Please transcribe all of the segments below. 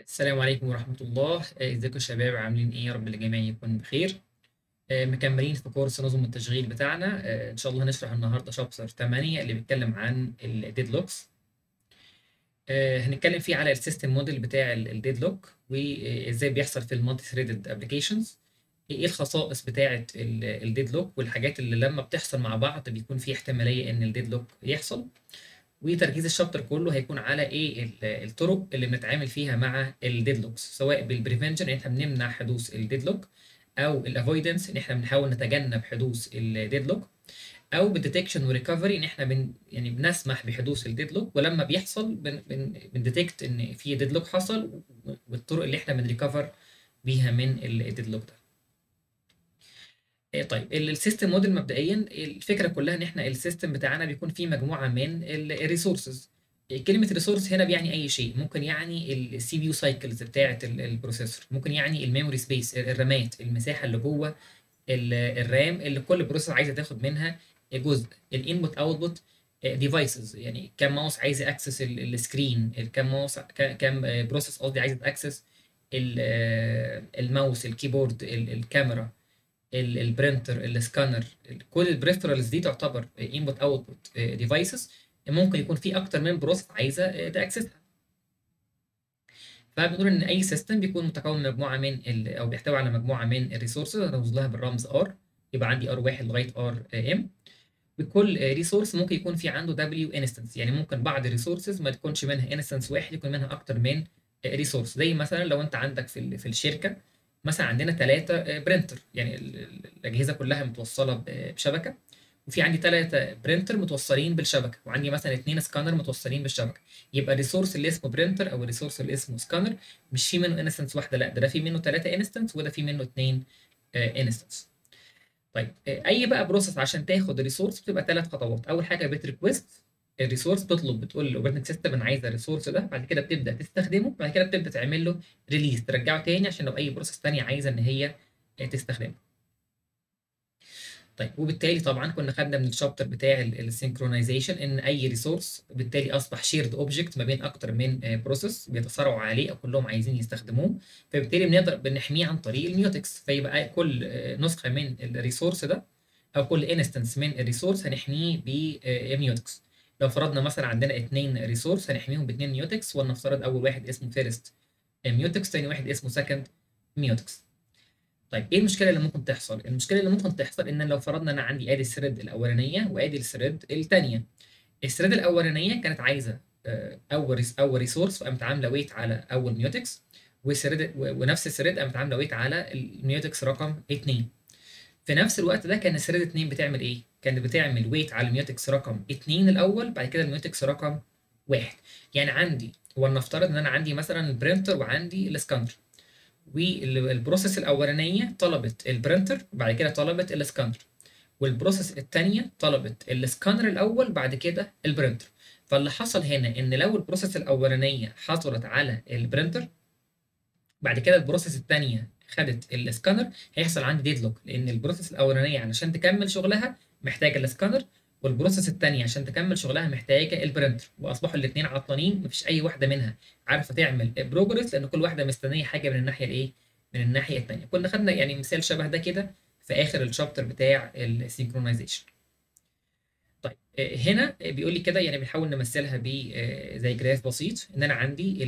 السلام عليكم ورحمة الله آه، ازيكم يا شباب عاملين ايه يا رب الجميع يكون بخير آه، مكملين في كورس نظم التشغيل بتاعنا آه، ان شاء الله هنشرح النهارده شابتر 8 اللي بيتكلم عن الديدلوكس هنتكلم فيه على السيستم موديل بتاع الديدلوك وازاي بيحصل في المالتي ثريدد ابلكيشنز ايه الخصائص بتاعه الديدلوك والحاجات اللي لما بتحصل مع بعض بيكون في احتماليه ان الديدلوك يحصل وتركيز الشابتر كله هيكون على ايه ال- الطرق اللي بنتعامل فيها مع الديدلوكس سواء بالبريفنشن ان احنا بنمنع حدوث الديدلوك او الافويدنس ان احنا بنحاول نتجنب حدوث الديدلوك او بالديتكشن وريكفري ان احنا بن يعني بنسمح بحدوث الديدلوك ولما بيحصل بن بن بنديتكت ان في ديدلوك حصل والطرق اللي احنا بنريكفر بيها من الديدلوك ده إيه طيب السيستم موديل مبدئيا الفكره كلها ان احنا السيستم بتاعنا بيكون فيه مجموعه من الريسورسز كلمه ريسورس هنا بيعني اي شيء ممكن يعني السي بي يو سايكلز بتاعه البروسيسور ممكن يعني الميموري سبيس الرامات المساحه اللي جوه الرام اللي كل بروسيسور عايزه تاخد منها جزء الانبوت اوتبوت ديفايسز يعني كم ماوس عايز اكسس السكرين كم ماوس كم بروسيس قصدي عايزه اكسس الماوس الكيبورد الكاميرا البرنتر السكانر كل البريفرالز دي تعتبر انبوت اوتبوت ديفايسز ممكن يكون في اكتر من بروسيس عايزه تاكسسها فبنقول ان اي سيستم بيكون متكون من مجموعه من ال او بيحتوي على مجموعه من الريسورسز هنرمز لها بالرمز ار يبقى عندي ار واحد لغايه ار ام بكل ريسورس ممكن يكون في عنده دبليو انستنس يعني ممكن بعض الريسورسز ما تكونش منها انستنس واحد يكون منها اكتر من ريسورس زي مثلا لو انت عندك في في الشركه مثلا عندنا ثلاثة برينتر يعني الأجهزة كلها متوصلة بشبكة وفي عندي ثلاثة برينتر متوصلين بالشبكة وعندي مثلا اثنين سكانر متوصلين بالشبكة يبقى الريسورس اللي اسمه برينتر أو الريسورس اللي اسمه سكانر مش في منه انستنس واحدة لا ده, ده في منه ثلاثة انستنس وده في منه اثنين انستنس طيب أي بقى بروسيس عشان تاخد الريسورس بتبقى ثلاث خطوات أول حاجة بتريكوست الريسورس تطلب بتقول للاوبريتنج سيستم انا عايز الريسورس ده بعد كده بتبدا تستخدمه بعد كده بتبدا تعمل له ريليز ترجعه تاني عشان لو اي بروسيس تانية عايزه ان هي تستخدمه طيب وبالتالي طبعا كنا خدنا من الشابتر بتاع السينكرونايزيشن ان اي ريسورس بالتالي اصبح شيرد اوبجكت ما بين اكتر من بروسيس بيتصارعوا عليه او كلهم عايزين يستخدموه فبالتالي بنقدر بنحميه عن طريق الميوتكس فيبقى كل نسخه من الريسورس ده او كل انستنس من الريسورس هنحميه بميوتكس لو فرضنا مثلا عندنا اثنين ريسورس هنحميهم باثنين ميوتكس ولنفترض اول واحد اسمه فيرست ميوتكس ثاني واحد اسمه سكند ميوتكس طيب ايه المشكله اللي ممكن تحصل المشكله اللي ممكن تحصل ان لو فرضنا انا عندي ادي الثريد الاولانيه وادي الثريد الثانيه الثريد الاولانيه كانت عايزه اول اول ريسورس فقامت عامله ويت على اول ميوتكس والثريد ونفس الثريد قامت عامله ويت على الميوتكس رقم 2 في نفس الوقت ده كان الثريد 2 بتعمل ايه؟ كانت بتعمل ويت على الميوتكس رقم 2 الاول بعد كده الميوتكس رقم 1 يعني عندي ولنفترض ان انا عندي مثلا البرينتر وعندي السكانر والبروسيس الاولانيه طلبت البرينتر بعد كده طلبت السكانر والبروسيس الثانيه طلبت السكانر الاول بعد كده البرينتر فاللي حصل هنا ان لو البروسيس الاولانيه حصلت على البرينتر بعد كده البروسيس الثانيه خدت السكانر هيحصل عندي ديدلوك لان البروسيس الاولانيه علشان تكمل شغلها محتاجه السكانر والبروسيس الثانيه عشان تكمل شغلها محتاجه البرينتر واصبحوا الاثنين عطلانين مفيش اي واحده منها عارفه تعمل بروجرس لان كل واحده مستنيه حاجه من الناحيه الايه من الناحيه الثانيه كنا خدنا يعني مثال شبه ده كده في اخر الشابتر بتاع السينكرونايزيشن طيب هنا بيقول لي كده يعني بنحاول نمثلها ب زي جراف بسيط ان انا عندي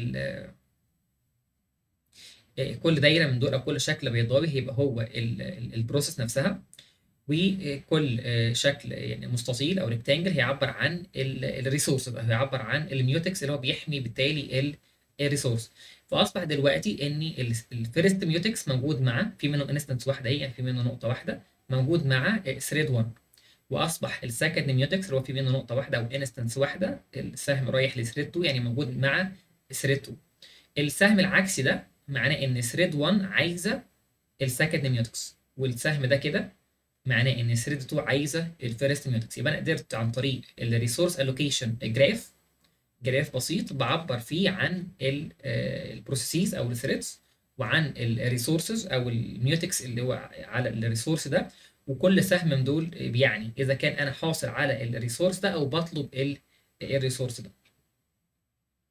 كل دايره من دول او كل شكل بيضاوي هيبقى هو البروسيس نفسها وكل شكل يعني مستطيل او ريكتانجل هيعبر عن الريسورس هيعبر عن الميوتكس اللي هو بيحمي بالتالي الريسورس فاصبح دلوقتي ان الفيرست ميوتكس موجود مع في منه انستنس واحده هي يعني في منه نقطه واحده موجود مع ثريد 1 واصبح السكند ميوتكس اللي هو في منه نقطه واحده او انستنس واحده السهم رايح لثريد 2 يعني موجود مع ثريد 2 السهم العكسي ده معناه ان ثريد 1 عايزه السكند ميوتكس والسهم ده كده معناه ان ثريد 2 عايزه الفيرست ميوتكس يبقى انا قدرت عن طريق الريسورس الوكيشن جراف جراف بسيط بعبر فيه عن البروسيسز او الثريدز وعن الريسورسز او الميوتكس اللي هو على الريسورس ده وكل سهم من دول بيعني اذا كان انا حاصل على الريسورس ده او بطلب الريسورس ده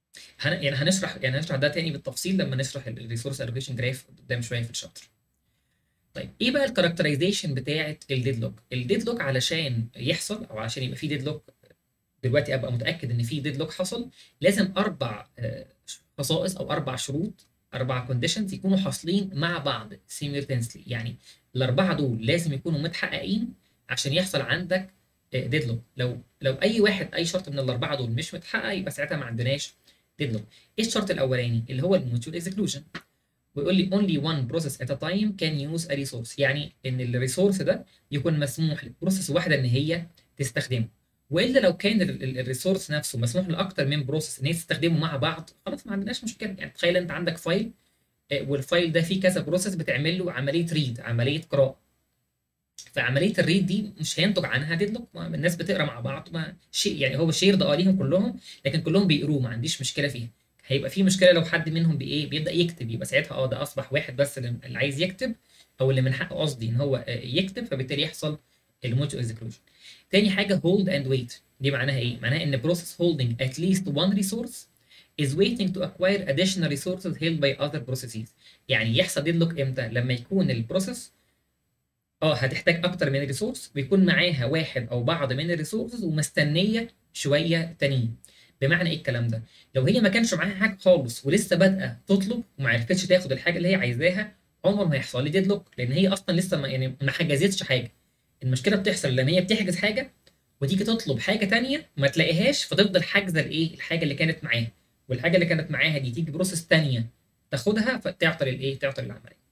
هن... يعني هنشرح يعني هنشرح ده تاني بالتفصيل لما نشرح الريسورس الوكيشن جراف قدام شويه في الشابتر طيب ايه بقى الكاركترايزيشن بتاعه الديدلوك الديدلوك علشان يحصل او علشان يبقى في ديدلوك دلوقتي ابقى متاكد ان في ديدلوك حصل لازم اربع آه، خصائص او اربع شروط اربع كونديشنز يكونوا حاصلين مع بعض سيمultaneously يعني الاربعه دول لازم يكونوا متحققين عشان يحصل عندك ديدلوك لو لو اي واحد اي شرط من الاربعه دول مش متحقق يبقى ساعتها ما عندناش ديدلوك ايه الشرط الاولاني اللي هو الموتشوال اكسكلوجن ويقول لي only one process at a time can use a resource يعني ان الريسورس ده يكون مسموح لبروسيس واحده ان هي تستخدمه والا لو كان الريسورس نفسه مسموح لاكتر من بروسيس ان هي تستخدمه مع بعض خلاص ما عندناش مشكله يعني تخيل انت عندك فايل آه، والفايل ده فيه كذا بروسيس بتعمل له عمليه ريد عمليه قراءه فعمليه الريد دي مش هينتج عنها ديدلوك ما الناس بتقرا مع بعض ما شيء يعني هو شير اه ليهم كلهم لكن كلهم بيقروه ما عنديش مشكله فيها هيبقى في مشكله لو حد منهم بايه بيبدا يكتب يبقى ساعتها اه ده اصبح واحد بس اللي اللي عايز يكتب او اللي من حقه قصدي ان هو آه، يكتب فبالتالي يحصل الموتو اكسكلوجن تاني حاجه هولد اند ويت دي معناها ايه معناها ان process holding at least one resource is waiting to acquire additional resources held by other processes يعني يحصل ديدلوك امتى لما يكون البروسيس اه هتحتاج اكتر من ريسورس ويكون معاها واحد او بعض من الريسورسز ومستنيه شويه تانيين بمعنى ايه الكلام ده لو هي ما كانش معاها حاجه خالص ولسه بادئه تطلب وما عرفتش تاخد الحاجه اللي هي عايزاها عمر ما هيحصل لي ديدلوك لان هي اصلا لسه ما يعني ما حجزتش حاجه المشكله بتحصل لما هي بتحجز حاجه وتيجي تطلب حاجه تانية ما تلاقيهاش فتفضل حاجزه الايه الحاجه اللي كانت معاها والحاجه اللي كانت معاها دي تيجي بروسيس تانية تاخدها فتعطل الايه تعطل العمليه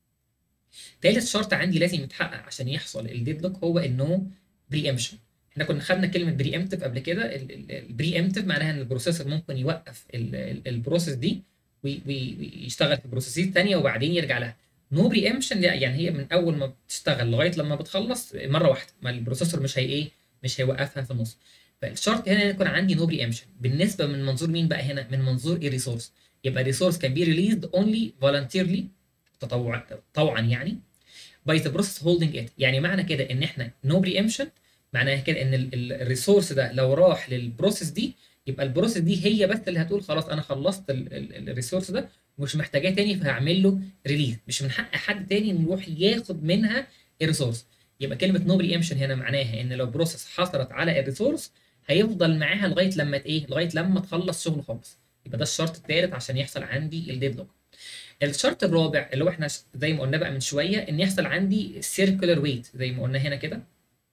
تالت شرط عندي لازم يتحقق عشان يحصل الديدلوك هو النو بري امشن احنا كنا خدنا كلمه بري امتيف قبل كده البري امتيف معناها ان البروسيسور ممكن يوقف البروسيس دي وي- وي- ويشتغل في بروسيسات تانية وبعدين يرجع لها نو بري امشن لا يعني هي من اول ما بتشتغل لغايه لما بتخلص مره واحده ما البروسيسور مش هي ايه مش هيوقفها في النص فالشرط هنا ان يكون عندي نو بري امشن بالنسبه من منظور مين بقى هنا من منظور الريسورس يبقى الريسورس كان بي ريليزد اونلي فولنتيرلي تطوعا طوعا يعني باي ذا بروسيس هولدنج ات يعني معنى كده ان احنا نو بري امشن معناها كده ان الريسورس ده لو راح للبروسيس دي يبقى البروسيس دي هي بس اللي هتقول خلاص انا خلصت الريسورس ده ومش محتاجاه تاني فهعمل له ريليز مش من حق حد تاني انه يروح ياخد منها الريسورس يبقى كلمه نو بري امشن هنا معناها ان لو بروسيس حصلت على الريسورس هيفضل معاها لغايه لما ت- ايه لغايه لما تخلص شغل خالص يبقى ده الشرط الثالث عشان يحصل عندي الديدلوك الشرط الرابع اللي هو احنا ش- زي ما قلنا بقى من شويه ان يحصل عندي سيركولار ويت زي ما قلنا هنا كده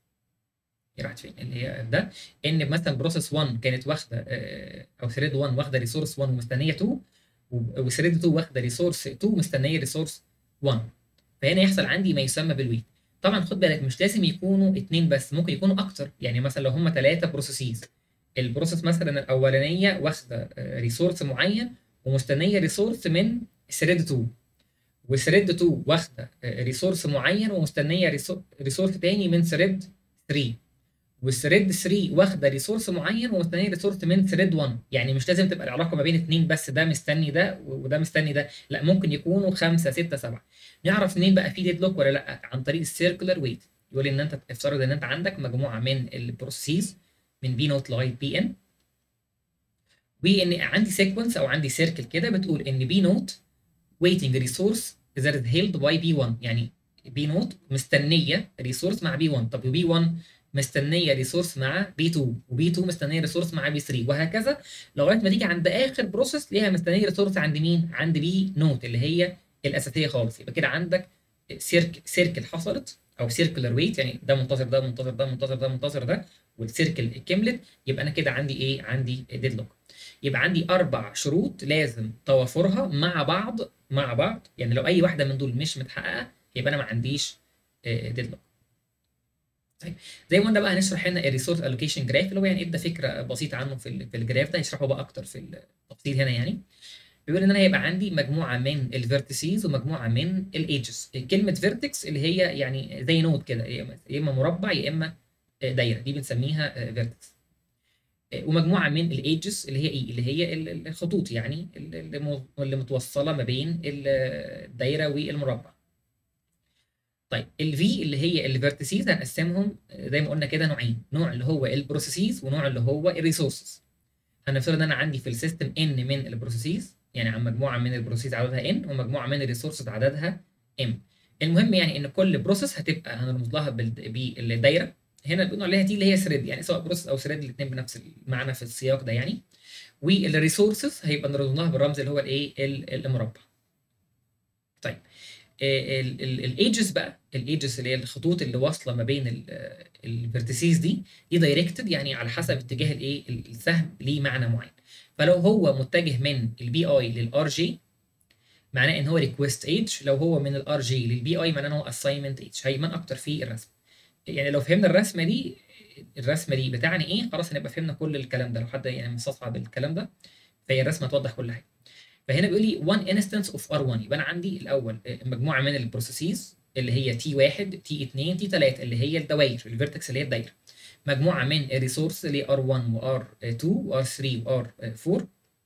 هي راحت فين اللي هي ده ان مثلا بروسيس 1 كانت واخده آه، او ثريد 1 واخده ريسورس 1 ومستنيه 2 وثريد 2 واخده ريسورس 2 مستنيه ريسورس 1 فهنا يحصل عندي ما يسمى بالويت طبعا خد بالك مش لازم يكونوا اتنين بس ممكن يكونوا اكتر يعني مثلا لو هم ثلاثه بروسيسز البروسيس مثلا الاولانيه واخده ريسورس معين ومستنيه ريسورس من ثريد 2 وثريد 2 واخده ريسورس معين ومستنيه ريسورس تاني من ثريد 3 والثريد 3 واخده ريسورس معين ومستنيه ريسورس من ثريد 1 يعني مش لازم تبقى العلاقه ما بين اتنين بس ده مستني ده وده مستني ده لا ممكن يكونوا خمسه سته سبعه نعرف منين بقى في ديد لوك ولا لا عن طريق السيركولار ويت يقول ان انت افترض ان انت عندك مجموعه من البروسيس من بي نوت لغايه بي ان وان عندي سيكونس او عندي سيركل كده بتقول ان بي نوت waiting resource that is held by B1 يعني بي نوت مستنيه ريسورس مع بي 1 طب وبي 1 مستنيه ريسورس مع بي 2 وبي 2 مستنيه ريسورس مع بي 3 وهكذا لغايه ما تيجي عند اخر بروسيس ليها مستنيه ريسورس عند مين؟ عند بي نوت اللي هي الاساسيه خالص يبقى كده عندك سيرك سيركل حصلت او سيركلر ويت يعني ده منتظر ده منتظر ده منتظر ده منتظر ده والسيركل كملت يبقى انا كده عندي ايه؟ عندي ديدلوك يبقى عندي اربع شروط لازم توافرها مع بعض مع بعض يعني لو اي واحده من دول مش متحققه يبقى انا ما عنديش ديدلوك طيب زي ما قلنا بقى هنشرح هنا الريسورس الوكيشن جراف اللي هو يعني ادى فكره بسيطه عنه في ال- في الجراف ده هيشرحه بقى اكتر في التفصيل هنا يعني بيقول ان انا هيبقى عندي مجموعه من الفيرتيسز ومجموعه من الايدجز كلمه فيرتكس اللي هي يعني زي نود كده يا إما- يا اما مربع يا اما دايره دي بنسميها فيرتكس ومجموعه من الايدجز اللي هي ايه اللي هي ال- ال- الخطوط يعني اللي م- اللي متوصله ما بين ال- الدايره والمربع طيب الفي اللي هي الفيرتيسز هنقسمهم زي ما قلنا كده نوعين نوع اللي هو البروسيسز ونوع اللي هو الريسورسز هنفترض ان انا عندي في السيستم ان من البروسيسز يعني عن مجموعه من البروسيس عددها ان ومجموعه من الريسورسز عددها ام المهم يعني ان كل بروسيس هتبقى هنرمز لها بالدايره هنا بنقول عليها تي اللي هي ثريد يعني سواء بروسيس او ثريد الاثنين بنفس المعنى في السياق ده يعني والريسورسز هيبقى نرمز لها بالرمز اللي هو الايه المربع طيب الايدجز بقى الايدجز اللي هي الخطوط اللي واصله ما بين الفيرتيسيز دي دي دايركتد يعني على حسب اتجاه الايه السهم ليه معنى معين فلو هو متجه من البي اي للار جي معناه ان هو ريكويست ايدج لو هو من الار جي للبي اي معناه ان هو اساينمنت ايدج هيبان اكتر في الرسم يعني لو فهمنا الرسمه دي الرسمه دي بتعني ايه خلاص هنبقى فهمنا كل الكلام ده لو حد يعني مستصعب الكلام ده فهي الرسمه توضح كل حاجه فهنا بيقول لي 1 instance of R1 يبقى انا عندي الاول مجموعه من البروسيسز اللي هي تي 1 تي 2 تي 3 اللي هي الدوائر الفيرتكس اللي هي الدايره مجموعه من الريسورس اللي ار 1 وار 2 وار 3 وار 4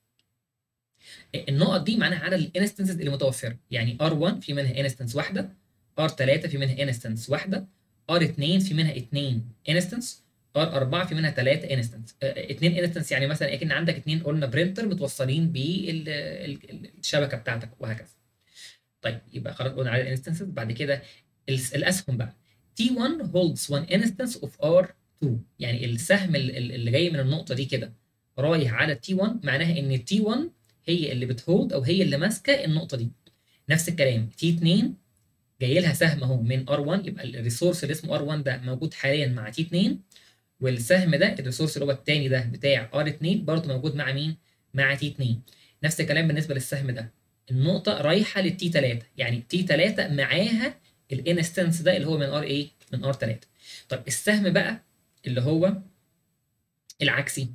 النقط دي معناها عدد الانستنسز اللي متوفره يعني ار 1 في منها انستنس واحده ار 3 في منها انستنس واحده ار 2 في منها 2 انستنس ار 4 في منها 3 انستنس 2 انستنس يعني مثلا اكن عندك 2 قلنا برينتر متوصلين بالشبكه بتاعتك وهكذا طيب يبقى خلاص قلنا على الانستنسز بعد كده الاسهم بقى T1 holds one instance of R2 يعني السهم اللي جاي من النقطه دي كده رايح على T1 معناها ان T1 هي اللي بتهولد او هي اللي ماسكه النقطه دي نفس الكلام T2 جاي لها سهم اهو من R1 يبقى الريسورس اللي اسمه R1 ده موجود حاليا مع T2 والسهم ده الريسورس اللي هو الثاني ده بتاع R2 برضه موجود مع مين؟ مع T2 نفس الكلام بالنسبه للسهم ده النقطه رايحه للتي 3 يعني تي 3 معاها الانستنس ده اللي هو من ار ايه؟ من ار 3 طب السهم بقى اللي هو العكسي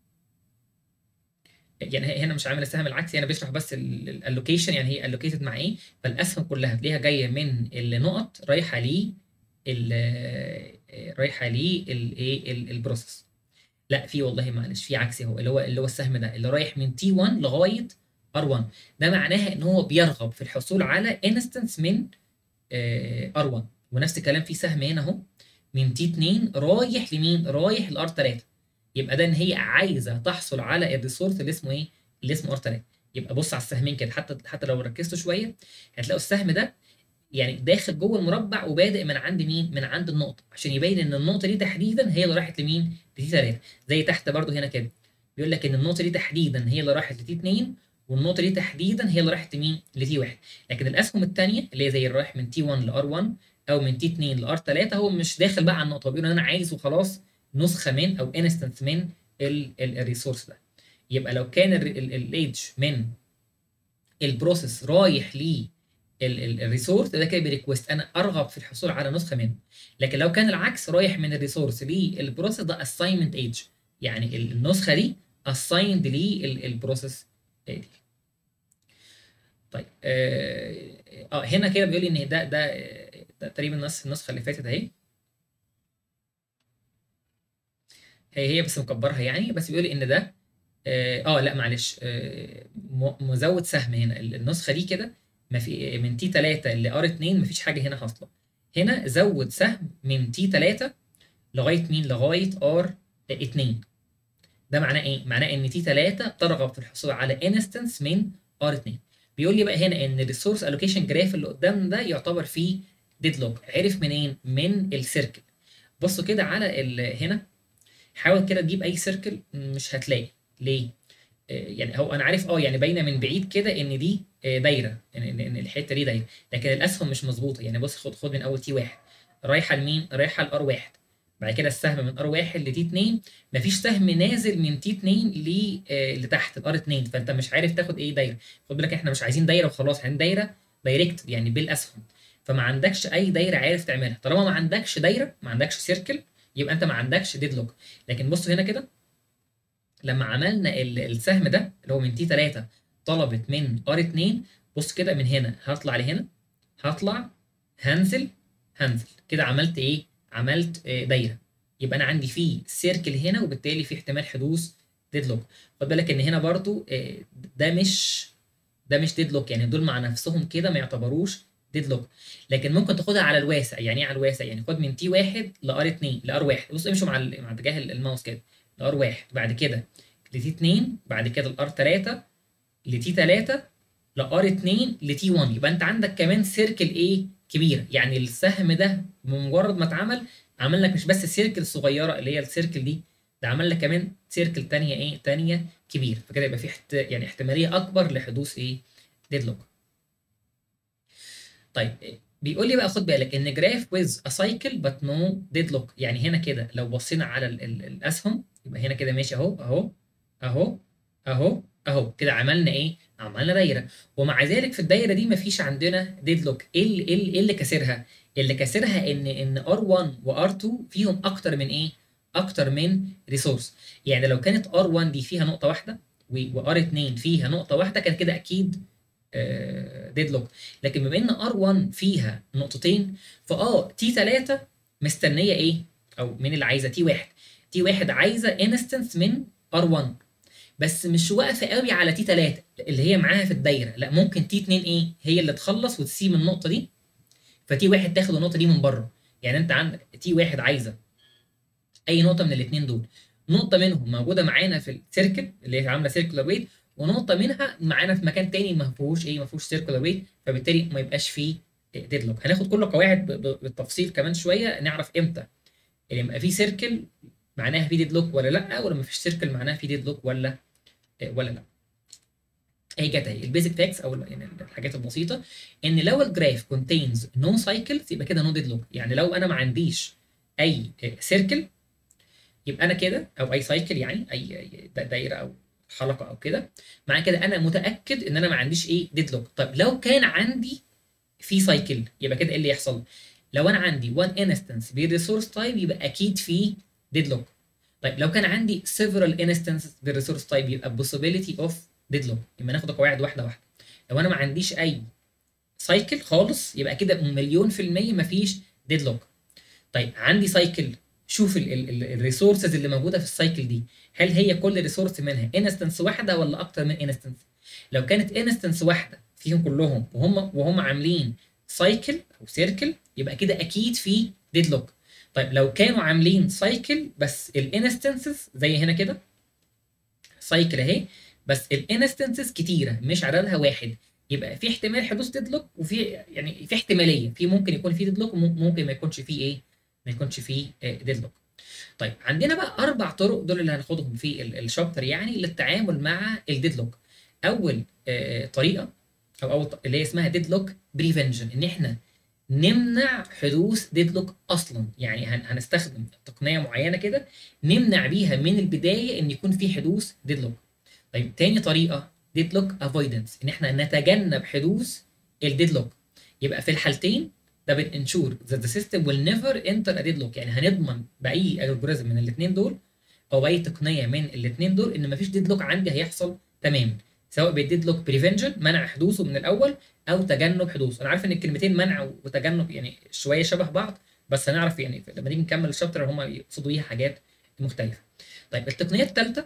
يعني هنا مش عامل السهم العكسي انا بشرح بس اللوكيشن يعني هي الوكيتد مع ايه فالاسهم كلها تلاقيها جايه من النقط رايحه ليه رايحه للايه البروسيس لا في والله معلش في عكسي هو اللي هو اللي هو السهم ده اللي رايح من تي 1 لغايه ار 1 ده معناها ان هو بيرغب في الحصول على انستنس من ار 1 ونفس الكلام في سهم هنا اهو من تي 2 رايح لمين؟ رايح لار 3 يبقى ده ان هي عايزه تحصل على الريسورس اللي اسمه ايه؟ اللي اسمه ار 3 يبقى بص على السهمين كده حتى حتى لو ركزتوا شويه هتلاقوا السهم ده يعني داخل جوه المربع وبادئ من عند مين؟ من عند النقطه عشان يبين ان النقطه دي تحديدا هي اللي راحت لمين؟ لتي 3 زي تحت برده هنا كده بيقول لك ان النقطه دي تحديدا هي اللي راحت لتي 2 والنقطه دي تحديدا هي اللي راحت لمين؟ لتي 1 لكن الاسهم الثانيه اللي هي زي اللي رايح من تي 1 لار 1 او من تي 2 لار 3 هو مش داخل بقى على النقطه هو بيقول انا عايز وخلاص نسخه من او انستنس من الريسورس ده يبقى لو كان الايدج من البروسيس رايح ليه الريسورس ده كده بريكوست انا ارغب في الحصول على نسخه منه لكن لو كان العكس رايح من الريسورس للبروسيس ده اساينمنت ايدج يعني النسخه دي اسايند للبروسيس دي طيب اه, آه هنا كده بيقول لي ان ده ده, ده تقريبا نفس النسخه اللي فاتت اهي هي هي بس مكبرها يعني بس بيقول لي ان ده اه, آه لا معلش آه مزود سهم هنا النسخه دي كده ما في من تي 3 ل ار 2 مفيش حاجه هنا حاصله هنا زود سهم من تي 3 لغايه مين لغايه ار 2 ده معناه ايه معناه ان تي 3 ترغب في الحصول على انستنس من ار 2 بيقول لي بقى هنا ان الريسورس الوكيشن جراف اللي قدامنا ده يعتبر فيه ديدلوك عرف منين من السيركل بصوا كده على هنا حاول كده تجيب اي سيركل مش هتلاقي ليه يعني هو انا عارف اه يعني باينه من بعيد كده ان دي دايره ان ان الحته دي دايره لكن الاسهم مش مظبوطه يعني بص خد خد من اول تي 1 رايحه لمين؟ رايحه لار 1 بعد كده السهم من ار 1 لتي 2 مفيش سهم نازل من تي 2 ل لتحت الار 2 فانت مش عارف تاخد ايه دايره خد بالك احنا مش عايزين دايره وخلاص عايزين دايره دايركت يعني بالاسهم فما عندكش اي دايره عارف تعملها طالما ما عندكش دايره ما عندكش سيركل يبقى انت ما عندكش ديدلوك لكن بص هنا كده لما عملنا السهم ده اللي هو من تي 3 طلبت من ار 2 بص كده من هنا هطلع لهنا هطلع هنزل هنزل كده عملت ايه عملت دايره يبقى انا عندي في سيركل هنا وبالتالي في احتمال حدوث ديدلوك خد بالك ان هنا برضو ده مش ده مش ديدلوك يعني دول مع نفسهم كده ما يعتبروش ديدلوك لكن ممكن تاخدها على الواسع يعني ايه على الواسع يعني خد من تي 1 لار 2 لار 1 بص امشوا مع مع اتجاه الماوس كده لار 1 بعد كده لتي 2 بعد كده الار 3 لتي 3 لار 2 لتي 1 يبقى انت عندك كمان سيركل ايه كبيره يعني السهم ده بمجرد ما اتعمل عمل لك مش بس سيركل صغيره اللي هي السيركل دي ده عمل لك كمان سيركل تانية ايه تانية كبير فكده يبقى في احت... يعني احتماليه اكبر لحدوث ايه ديدلوك طيب بيقول لي بقى خد بالك ان جراف ويز ا سايكل بات نو ديدلوك يعني هنا كده لو بصينا على ال ال الاسهم يبقى هنا كده ماشي اهو اهو اهو اهو اهو كده عملنا ايه عملنا دايره ومع ذلك في الدايره دي مفيش عندنا ديدلوك ايه اللي ايه اللي- إيه اللي كاسرها اللي كاسرها ان ان ار1 وار2 فيهم اكتر من ايه اكتر من ريسورس يعني لو كانت ار1 دي فيها نقطه واحده وار2 فيها نقطه واحده كان كده اكيد ديدلوك لكن بما ان ار1 فيها نقطتين فاه تي 3 مستنيه ايه او مين اللي عايزه تي 1 تي 1 عايزه انستنس من ار1 بس مش واقفه قوي على تي 3 اللي هي معاها في الدايره لا ممكن تي 2 ايه هي اللي تخلص وتسيب النقطه دي فتي 1 تاخد النقطه دي من بره يعني انت عندك تي 1 عايزه اي نقطه من الاثنين دول نقطه منهم موجوده معانا في السيركل اللي هي عامله سيركلر ويت ونقطه منها معانا في مكان تاني ما فيهوش ايه ما فيهوش سيركلر ويت فبالتالي ما يبقاش فيه ديدلوك هناخد كل القواعد ب- ب- بالتفصيل كمان شويه نعرف امتى اللي يبقى في سيركل معناها في ديدلوك ولا لا ولا ما فيش سيركل معناها في ديدلوك ولا ولا لا هي جت اهي البيزك تاكس او يعني الحاجات البسيطه ان لو الجراف كونتينز نو سايكلز يبقى كده نو ديدلوك يعني لو انا ما عنديش اي سيركل يبقى انا كده او اي سايكل يعني اي أي دا- دايره او حلقه او كده مع كده انا متاكد ان انا ما عنديش ايه ديدلوك طيب لو كان عندي في سايكل يبقى كده ايه اللي يحصل لو انا عندي one instance بالريسورس تايب يبقى اكيد في ديدلوك طيب لو كان عندي several instances بالريسورس تايب يبقى possibility of deadlock يبقى ناخد القواعد واحده واحده لو انا ما عنديش اي سايكل خالص يبقى كده مليون في المية مفيش ديدلوك طيب عندي سايكل شوف الريسورسز اللي موجوده في السايكل دي هل هي كل ريسورس منها انستنس واحده ولا اكتر من انستنس لو كانت انستنس واحده فيهم كلهم وهم وهم عاملين سايكل او سيركل يبقى كده اكيد في ديدلوك طيب لو كانوا عاملين سايكل بس الانستنسز زي هنا كده سايكل اهي بس الانستنسز كتيره مش عددها واحد يبقى في احتمال حدوث ديدلوك وفي يعني في احتماليه في ممكن يكون في ديدلوك وممكن ما يكونش فيه ايه ما يكونش فيه ديدلوك طيب عندنا بقى اربع طرق دول اللي هناخدهم في ال- الشابتر يعني للتعامل مع الديدلوك اول آه، طريقه او اول ط- اللي هي اسمها ديدلوك بريفنشن ان احنا نمنع حدوث ديدلوك اصلا يعني هن- هنستخدم تقنيه معينه كده نمنع بيها من البدايه ان يكون في حدوث ديدلوك طيب تاني طريقه ديدلوك افويدنس ان احنا نتجنب حدوث الديدلوك يبقى في الحالتين ده بننشور that the system will never enter a deadlock يعني هنضمن باي الجوريزم من الاثنين دول او باي تقنيه من الاثنين دول ان مفيش ديدلوك عندي هيحصل تماما سواء بالديدلوك بريفنشن منع حدوثه من الاول او تجنب حدوثه انا عارف ان الكلمتين منع وتجنب يعني شويه شبه بعض بس هنعرف يعني لما نيجي نكمل الشابتر هم يقصدوا بيها حاجات مختلفه طيب التقنيه الثالثه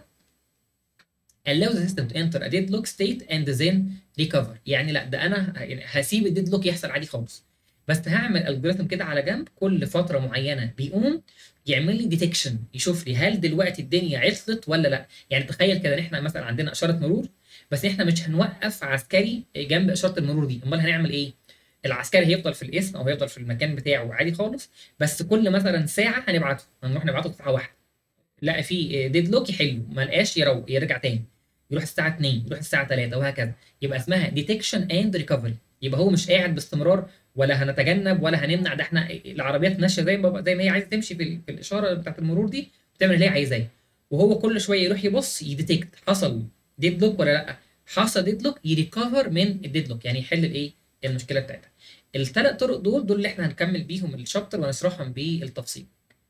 allow the system to enter a deadlock state and then recover يعني لا ده انا ه- يعني هسيب الديدلوك يحصل عادي خالص بس هعمل الجوريثم كده على جنب كل فتره معينه بيقوم يعمل لي ديتكشن يشوف لي هل دلوقتي الدنيا عطلت ولا لا يعني تخيل كده ان احنا مثلا عندنا اشاره مرور بس احنا مش هنوقف عسكري جنب اشاره المرور دي امال هنعمل ايه العسكري هيفضل في الاسم او هيفضل في المكان بتاعه عادي خالص بس كل مثلا ساعه هنبعته هنروح نبعته في ساعه واحده لقى في ديدلوك يحله ما لقاش يروح يرجع تاني يروح الساعه 2 يروح الساعه 3 وهكذا يبقى اسمها ديتكشن اند ريكفري يبقى هو مش قاعد باستمرار ولا هنتجنب ولا هنمنع ده احنا العربيات ماشيه زي ما زي ما هي عايزه تمشي في, ال- في الاشاره بتاعت المرور دي بتعمل اللي هي عايزاه وهو كل شويه يروح يبص يديتكت حصل ديدلوك ولا لا حصل ديدلوك يريكفر من الديدلوك يعني يحل الايه المشكله بتاعتها الثلاث طرق دول دول اللي احنا هنكمل بيهم الشابتر ونشرحهم بالتفصيل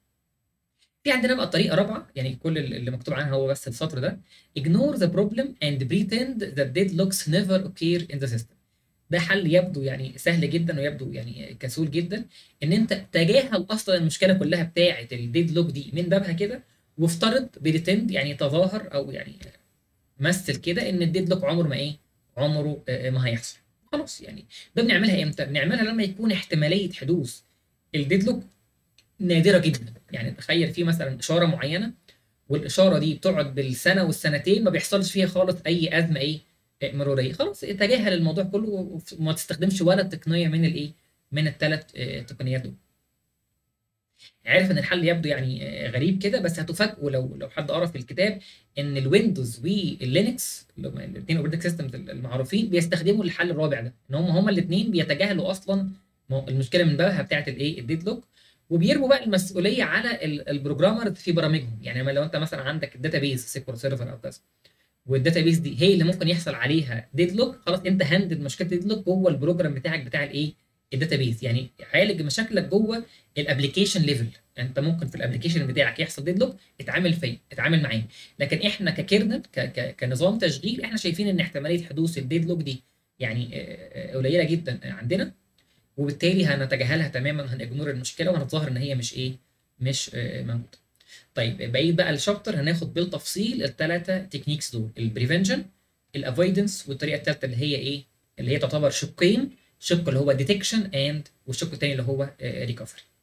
في عندنا بقى طريقه رابعه يعني كل اللي مكتوب عنها هو بس السطر ده ignore the problem and pretend that deadlocks never occur in the system ده حل يبدو يعني سهل جدا ويبدو يعني كسول جدا ان انت تجاهل اصلا المشكله كلها بتاعه الديدلوك دي من بابها كده وافترض بريتند يعني تظاهر او يعني مثل كده ان الديدلوك عمره ما ايه عمره آه، ما هيحصل خلاص يعني ده بنعملها امتى بنعملها لما يكون احتماليه حدوث الديدلوك نادره جدا يعني تخيل في مثلا اشاره معينه والاشاره دي بتقعد بالسنه والسنتين ما بيحصلش فيها خالص اي ازمه ايه آه، مروريه خلاص تجاهل الموضوع كله وما تستخدمش ولا تقنيه من الايه من الثلاث تقنيات دول عارف ان الحل يبدو يعني آه، غريب كده بس هتفاجئوا لو لو حد قرا في الكتاب ان الويندوز واللينكس اللي هم الاثنين اوبريتنج سيستمز المعروفين بيستخدموا الحل الرابع ده ان هم هم الاثنين بيتجاهلوا اصلا مو- المشكله من بابها بتاعه الايه الديد لوك وبيرموا بقى المسؤوليه على ال- البروجرامر في برامجهم يعني لما- لو انت مثلا عندك الداتا بيز سيكوال سيرفر او كذا والداتا بيز دي هي اللي ممكن يحصل عليها ديد لوك خلاص انت هندل مشكله ديد لوك جوه البروجرام بتاعك بتاع الايه الداتا بيز يعني عالج مشاكلك جوه الابلكيشن ليفل انت ممكن في الابلكيشن بتاعك يحصل ديد لوك اتعامل فيه اتعامل معاه لكن احنا ككيرنل ك ك كنظام تشغيل احنا شايفين ان احتماليه حدوث الديد لوك دي يعني آه، آه، قليله جدا عندنا وبالتالي هنتجاهلها تماما هنجنور المشكله وهنتظاهر ان هي مش ايه مش آه، موجوده طيب بقيه بقى الشابتر هناخد بالتفصيل الثلاثه تكنيكس دول البريفنشن الافويدنس والطريقه الثالثه اللي هي ايه اللي هي تعتبر شقين شق اللي هو ديتكشن اند والشق الثاني اللي هو ريكفري